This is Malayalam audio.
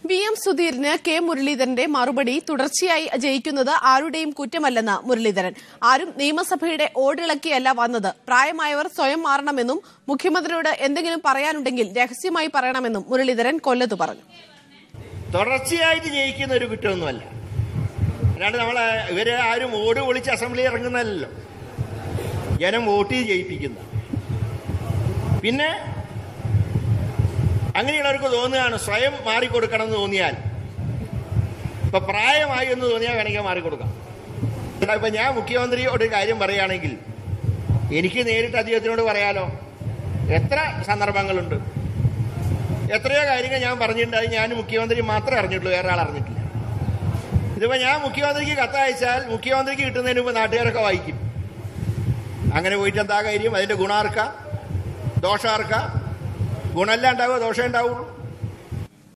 വി എം സുധീറിന് കെ മുരളീധരന്റെ മറുപടി തുടർച്ചയായി ജയിക്കുന്നത് ആരുടെയും കുറ്റമല്ലെന്ന് മുരളീധരൻ ആരും നിയമസഭയുടെ ഓടിളക്കിയല്ല വന്നത് പ്രായമായവർ സ്വയം മാറണമെന്നും മുഖ്യമന്ത്രിയോട് എന്തെങ്കിലും പറയാനുണ്ടെങ്കിൽ രഹസ്യമായി പറയണമെന്നും മുരളീധരൻ കൊല്ലത്ത് പറഞ്ഞു തുടർച്ചയായിട്ട് ജയിക്കുന്ന ഒരു കുറ്റമൊന്നുമല്ല അല്ലാണ്ട് നമ്മളെ ഇവരെ ആരും ഓട് പൊളിച്ച് അസംബ്ലി ഇറങ്ങുന്നതല്ലോ ജനം വോട്ട് ചെയ്ത് ജയിപ്പിക്കുന്ന പിന്നെ അങ്ങനെയുള്ളവർക്ക് തോന്നുകയാണ് സ്വയം മാറിക്കൊടുക്കണം എന്ന് തോന്നിയാൽ ഇപ്പൊ പ്രായമായി എന്ന് തോന്നിയാൽ വേണമെങ്കിൽ മാറിക്കൊടുക്കാം എടാ, ഇപ്പൊ ഞാൻ മുഖ്യമന്ത്രിയോട് ഒരു കാര്യം പറയുകയാണെങ്കിൽ എനിക്ക് നേരിട്ട് അദ്ദേഹത്തിനോട് പറയാലോ എത്ര സന്ദർഭങ്ങളുണ്ട് എത്രയോ കാര്യങ്ങൾ ഞാൻ പറഞ്ഞിട്ടുണ്ട് അത് ഞാൻ മുഖ്യമന്ത്രി മാത്രമേ അറിഞ്ഞിട്ടുള്ളൂ വേറെ ആൾ അറിഞ്ഞിട്ടില്ല ഇതിപ്പോ ഞാൻ മുഖ്യമന്ത്രിക്ക് കത്തയച്ചാൽ മുഖ്യമന്ത്രിക്ക് കിട്ടുന്നതിന് മുമ്പ് നാട്ടുകാരൊക്കെ വായിക്കും അങ്ങനെ പോയിട്ട് എന്താ കാര്യം അതിന്റെ ഗുണാർക്ക ദോഷാർക്ക ഗുണമല്ല ഉണ്ടാവുക ദോഷം ഉണ്ടാവുള്ളൂ